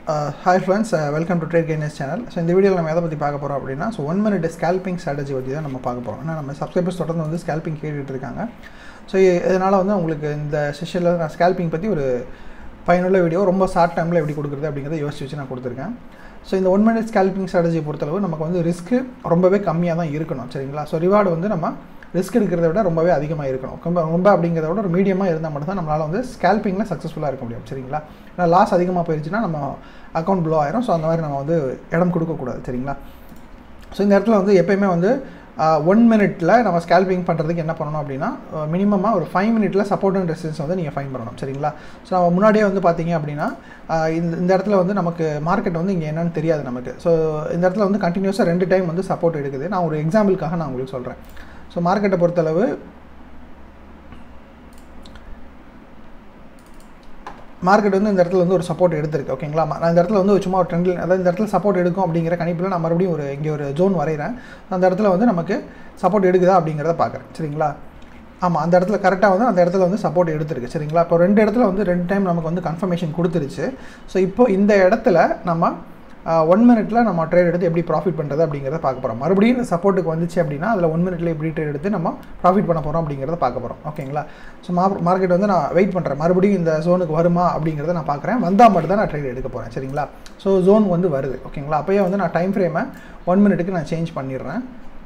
hi friends welcome to trade gainers channel so இந்த வீடியோவில் நம்ம எதை பற்றி பார்க்க போகிறோம் அப்படின்னா so one minute scalping strategy பற்றி தான் நம்ம பார்க்க போகிறோம் ஏன்னா நம்ம சப்ஸ்கிரைபர்ஸ் தொடர்ந்து வந்து ஸ்கேல்பிங் கேட்டுட்டு இருக்காங்க ஸோ இதனால் வந்து உங்களுக்கு இந்த செஷனில் நான் ஸ்கேல்பிங் பற்றி ஒரு பயனுள்ள வீடியோ ரொம்ப ஷார்ட் டைமில் எப்படி கொடுக்குறது அப்படிங்கிறத யோசிச்சு வச்சு நான் கொடுத்துருக்கேன் ஸோ இந்த ஒன் மினிட் ஸ்கேல்பிங் ஸ்ட்ராட்டஜி பொறுத்தளவு நமக்கு வந்து ரிஸ்க்கு ரொம்பவே கம்மியாக தான் இருக்கணும் சரிங்களா ஸோ ரிவார்டு வந்து நம்ம ரிஸ்க் எடுக்கிறத விட ரொம்பவே அதிகமாக இருக்கணும் ரொம்ப ரொம்ப அப்படிங்கிறத விட ஒரு மீடியமாக இருந்தால் மட்டும் தான் நம்மளால் வந்து ஸ்கேல்பிங்கில் சக்ஸஸ்ஃபுல்லாக இருக்க முடியும் சரிங்களா ஏன்னா லாஸ் அதிகமாக போயிருச்சுன்னா நம்ம அக்கௌண்ட் ப்ளோ ஆயிரும் ஸோ அந்த மாதிரி நம்ம வந்து இடம் கொடுக்கக்கூடாது சரிங்களா ஸோ இந்த இடத்துல வந்து எப்பயுமே வந்து ஒன் மினிட்டில் நம்ம ஸ்கேல்பிங் பண்ணுறதுக்கு என்ன பண்ணணும் அப்படின்னா மினிமமாக ஒரு ஃபைவ் மினிட்டில் சப்போர்ட் அண்ட் ரெசிஸ்டன்ஸ் வந்து நீங்கள் ஃபைன் பண்ணணும் சரிங்களா ஸோ நம்ம முன்னாடியே வந்து பார்த்தீங்க அப்படின்னா இந்த இந்த இடத்துல வந்து நமக்கு மார்க்கெட் வந்து இங்கே என்னன்னு தெரியாது நமக்கு ஸோ இந்த இடத்துல வந்து கண்டினியூஸாக ரெண்டு டைம் வந்து சப்போர்ட் எடுக்குது நான் ஒரு எக்ஸாம்பிளுக்காக நான் உங்களுக்கு சொல்கிறேன் ஸோ மார்க்கெட்டை பொறுத்தளவு மார்க்கெட் வந்து இந்த இடத்துல வந்து ஒரு சப்போர்ட் எடுத்திருக்கு ஓகேங்களா நான் இந்த இடத்துல வந்து சும்மா ஒரு ட்ரெண்டில் அதாவது இந்த இடத்துல சப்போர்ட் எடுக்கும் அப்படிங்கிற கணிப்பில் நான் மறுபடியும் ஒரு இங்கே ஒரு ஜோன் வரைகிறேன் அந்த இடத்துல வந்து நமக்கு சப்போர்ட் எடுக்குதா அப்படிங்கிறத பார்க்குறேன் சரிங்களா ஆமாம் அந்த இடத்துல கரெக்டாக வந்து அந்த இடத்துல வந்து சப்போர்ட் எடுத்திருக்கு சரிங்களா இப்போ ரெண்டு இடத்துல வந்து ரெண்டு டைம் நமக்கு வந்து கன்ஃபர்மேஷன் கொடுத்துருச்சு ஸோ இப்போ இந்த இடத்துல நம்ம ஒன் மினிட்ல நம்ம ட்ரேட் எடுத்து எப்படி ப்ராஃபிட் பண்ணுறது அப்படிங்கிறத பார்க்க போகிறோம் மறுபடியும் இந்த சப்போர்ட்டுக்கு வந்துச்சு அப்படின்னா அதில் ஒன் மினிட்ல எப்படி ட்ரேட் எடுத்து நம்ம ப்ராஃபிட் பண்ண போகிறோம் அப்படிங்கிறத பார்க்க போகிறோம் ஓகேங்களா ஸோ மா மார்க்கெட் வந்து நான் வெயிட் பண்ணுறேன் மறுபடியும் இந்த ஜோனுக்கு வருமா அப்படிங்கிறத நான் பார்க்குறேன் வந்தால் மட்டும் தான் நான் ட்ரேட் எடுக்க போகிறேன் சரிங்களா ஸோ ஜோன் வந்து வருது ஓகேங்களா அப்போயே வந்து நான் டைம் ஃப்ரேமை ஒன் மினிட்டுக்கு நான் சேஞ்ச் பண்ணிடுறேன்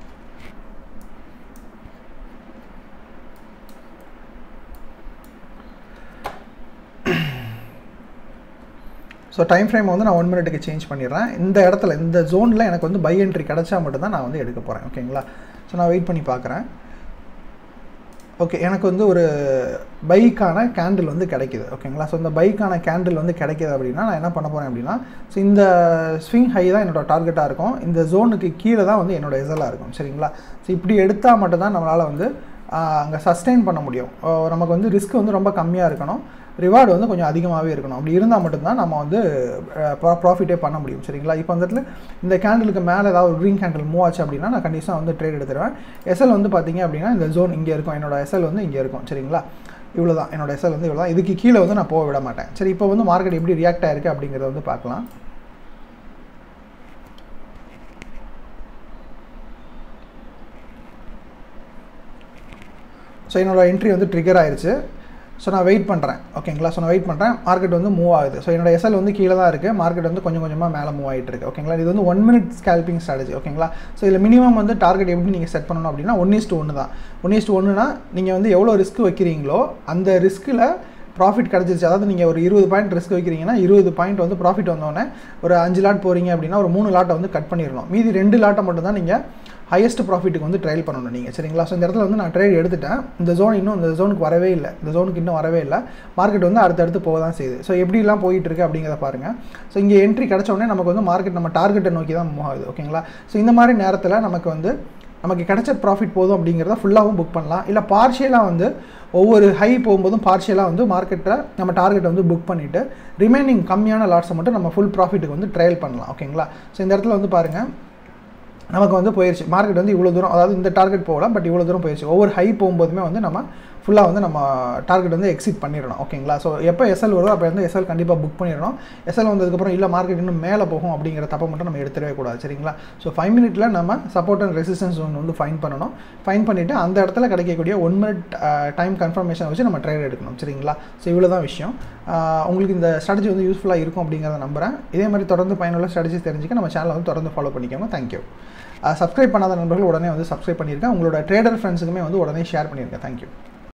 ஸோ டைம் ஃப்ரேம் வந்து நான் ஒன் மினிட்டுக்கு சேஞ்ச் பண்ணிடுறேன் இந்த இடத்துல இந்த ஜோனில் எனக்கு வந்து பை என்ட்ரி கிடச்சா மட்டும்தான் நான் வந்து எடுக்க போகிறேன் ஓகேங்களா ஸோ நான் வெயிட் பண்ணி பார்க்குறேன் ஓகே எனக்கு வந்து ஒரு பைக்கான கேண்டில் வந்து கிடைக்கிது ஓகேங்களா ஸோ இந்த பைக்கான கேண்டில் வந்து கிடைக்கிது அப்படின்னா நான் என்ன பண்ண போகிறேன் அப்படின்னா ஸோ இந்த ஸ்விங் ஹை தான் என்னோடய டார்கெட்டாக இருக்கும் இந்த ஜோனுக்கு கீழே தான் வந்து என்னோடய எசலாக இருக்கும் சரிங்களா ஸோ இப்படி எடுத்தால் மட்டும்தான் நம்மளால் வந்து அங்கே சஸ்டெயின் பண்ண முடியும் நமக்கு வந்து ரிஸ்க் வந்து ரொம்ப கம்மியாக இருக்கணும் ரிவார்டு வந்து கொஞ்சம் அதிகமாகவே இருக்கணும் அப்படி இருந்தால் மட்டும்தான் நம்ம வந்து ப்ராஃபிட்டே பண்ண முடியும் சரிங்களா இப்போ அந்த இடத்துல இந்த கேண்டிலுக்கு மேலே ஏதாவது க்ரீன் கேண்டில் மூவ் ஆச்சு அப்படின்னா நான் கண்டிப்பாக வந்து ட்ரேட் எடுத்துருவேன் எஸ்எல் வந்து பார்த்தீங்க அப்படின்னா இந்த ஜோன் இங்கே இருக்கும் என்னோட எஸ்எல் வந்து இங்கே இருக்கும் சரிங்களா இவ்வளோ தான் என்னோட எஸ்எல் வந்து இவ்வளோ தான் இதுக்கு கீழே வந்து நான் போக விட மாட்டேன் சரி இப்போ வந்து மார்க்கெட் எப்படி ரியாக்ட் ஆயிருக்கு அப்படிங்கிறத வந்து பார்க்கலாம் ஸோ என்னோடய என்ட்ரி வந்து ட்ரிகர் ஆயிடுச்சு ஸோ நான் வெயிட் பண்ணுறேன் ஓகேங்களா ஸோ நான் வெயிட் பண்ணுறேன் மார்க்கெட் வந்து மூவ் ஆகுது ஸோ என்னோட எஸ்எல் வந்து கீழே தான் இருக்குது மார்க்கெட் வந்து கொஞ்சம் கொஞ்சமாக மேலே மூவ் ஆகிட்டு இருக்கு ஓகேங்களா இது வந்து ஒன் மினிட் ஸ்கேல்பிங் ஸ்ட்ராட்டஜி ஓகேங்களா ஸோ இதில் மினிமம் வந்து டார்கெட் எப்படி நீங்கள் செட் பண்ணணும் அப்படின்னா ஒன் இஸ்ட் ஒன்று தான் ஒன் இஸ்ட் ஒன்றுனா நீங்கள் வந்து எவ்வளோ ரிஸ்க் வைக்கிறீங்களோ அந்த ரிஸ்க்கில் ப்ராஃபிட் கிடச்சிருச்சு அதாவது நீங்கள் ஒரு இருபது பாயிண்ட் ரிஸ்க் வைக்கிறீங்கன்னா இருபது பாயிண்ட் வந்து ப்ராஃபிட் வந்தோடனே ஒரு அஞ்சு லாட் போகிறீங்க அப்படின்னா ஒரு மூணு லாட்டை வந்து கட் பண்ணிடணும் மீதி ரெண்டு லாட்டை மட்டும் தான் நீங்கள் ஹையஸ்ட் ப்ராஃபிட்டுக்கு வந்து ட்ரையல் பண்ணணும் நீங்கள் சரிங்களா ஸோ இந்த இடத்துல வந்து நான் ட்ரேட் எடுத்துட்டேன் இந்த ஜோன் இன்னும் இந்த ஜோனுக்கு வரவே இல்லை இந்த ஜோனுக்கு இன்னும் வரவே இல்லை மார்க்கெட் வந்து அடுத்தடுத்து போக தான் செய்யுது ஸோ எப்படிலாம் போயிட்டு இருக்கு அப்படிங்கிறத பாருங்கள் ஸோ இங்கே என்ட்ரி கிடச்சோடனே நமக்கு வந்து மார்க்கெட் நம்ம டார்கெட்டை நோக்கி தான் மூவ் ஆகுது ஓகேங்களா ஸோ இந்த மாதிரி நேரத்தில் நமக்கு வந்து நமக்கு கிடைச்ச ப்ராஃபிட் போதும் அப்படிங்கிறத ஃபுல்லாகவும் புக் பண்ணலாம் இல்லை பார்ஷியலாக வந்து ஒவ்வொரு ஹை போகும்போதும் பார்ஷியலாக வந்து மார்க்கெட்டில் நம்ம டார்கெட்டை வந்து புக் பண்ணிவிட்டு ரிமைனிங் கம்மியான லாட்ஸை மட்டும் நம்ம ஃபுல் ப்ராஃபிட்டுக்கு வந்து ட்ரையல் பண்ணலாம் ஓகேங்களா ஸோ இந்த இடத்துல வந்து பாருங்கள் நமக்கு வந்து போயிடுச்சு மார்க்கெட் வந்து இவ்வளோ தூரம் அதாவது இந்த டார்கெட் போகல பட் இவ்வளோ தூரம் போயிடுச்சு ஒவ்வொரு ஹை போகும்போதுமே வந்து நம்ம ஃபுல்லாக வந்து நம்ம டார்கெட் வந்து எக்ஸிட் பண்ணிடணும் ஓகேங்களா ஸோ எப்போ எஸ்எல் வருதோ அப்போ வந்து எஸ்எல் கண்டிப்பாக புக் பண்ணிடணும் எஸ்எல் வந்ததுக்கப்புறம் இல்லை மார்க்கெட் இன்னும் மேலே போகும் அப்படிங்கிற தப்பை மட்டும் நம்ம எடுத்துடவே கூடாது சரிங்களா ஸோ ஃபைவ் மினிட்ல நம்ம சப்போர்ட் அண்ட் ரெசிஸ்டன்ஸ் ஒன்று வந்து ஃபைன் பண்ணணும் ஃபைன் பண்ணிவிட்டு அந்த இடத்துல கிடைக்கக்கூடிய ஒன் மினிட் டைம் கன்ஃபர்மேஷன் வச்சு நம்ம ட்ரேட் எடுக்கணும் சரிங்களா ஸோ இவ்வளோ தான் விஷயம் உங்களுக்கு இந்த ஸ்ட்ராட்டஜி வந்து யூஸ்ஃபுல்லாக இருக்கும் அப்படிங்கிறத நம்புகிறேன் இதே மாதிரி தொடர்ந்து பயனுள்ள ஸ்ட்ராட்டஜி தெரிஞ்சுக்க நம்ம சேனலை வந்து தொடர்ந்து ஃபாலோ பண்ணிக்கோங்க தேங்க்யூ சப்ஸ்கிரைப் பண்ணாத நண்பர்கள் உடனே வந்து சப்ஸ்கிரைப் பண்ணியிருக்கேன் உங்களோட ட்ரேடர் ஃப்ரெண்ட்ஸுக்குமே வந்து உடனே ஷேர் பண்ணியிருக்கேன் தேங்க்யூ